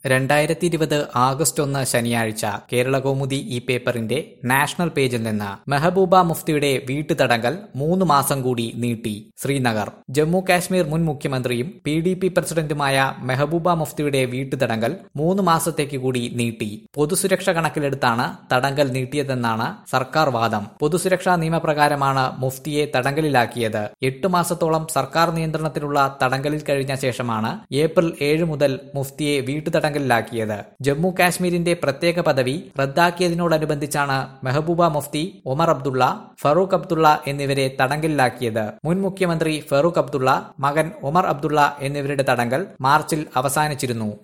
രണ്ടായിരത്തി ഇരുപത് ആഗസ്റ്റ് ഒന്ന് ശനിയാഴ്ച കേരളകൗമുദി ഈ പേപ്പറിന്റെ നാഷണൽ പേജിൽ നിന്ന് മെഹബൂബ മുഫ്തിയുടെ വീട്ടുതടങ്കൽ മൂന്ന് മാസം കൂടി നീട്ടി ശ്രീനഗർ ജമ്മു കാശ്മീർ മുൻ മുഖ്യമന്ത്രിയും പി ഡി പി പ്രസിഡന്റുമായ മെഹബൂബ മുഫ്തിയുടെ വീട്ടുതടങ്കൽ മൂന്ന് മാസത്തേക്ക് കൂടി നീട്ടി പൊതുസുരക്ഷ കണക്കിലെടുത്താണ് തടങ്കൽ നീട്ടിയതെന്നാണ് സർക്കാർ വാദം പൊതുസുരക്ഷാ നിയമപ്രകാരമാണ് മുഫ്തിയെ തടങ്കലിലാക്കിയത് എട്ട് മാസത്തോളം സർക്കാർ നിയന്ത്രണത്തിലുള്ള തടങ്കലിൽ കഴിഞ്ഞ ശേഷമാണ് ഏപ്രിൽ ഏഴ് മുതൽ മുഫ്തിയെ വീട്ടുതടങ്കലിലാക്കിയത് ജമ്മു കാശ്മീരിന്റെ പ്രത്യേക പദവി റദ്ദാക്കിയതിനോടനുബന്ധിച്ചാണ് മെഹബൂബ മുഫ്തി ഒമർ അബ്ദുള്ള ഫറൂഖ് അബ്ദുള്ള എന്നിവരെ തടങ്കലിലാക്കിയത് മുൻ മുഖ്യമന്ത്രി ഫറൂഖ് അബ്ദുള്ള മകൻ ഒമർ അബ്ദുള്ള എന്നിവരുടെ തടങ്കൽ മാർച്ചിൽ അവസാനിച്ചിരുന്നു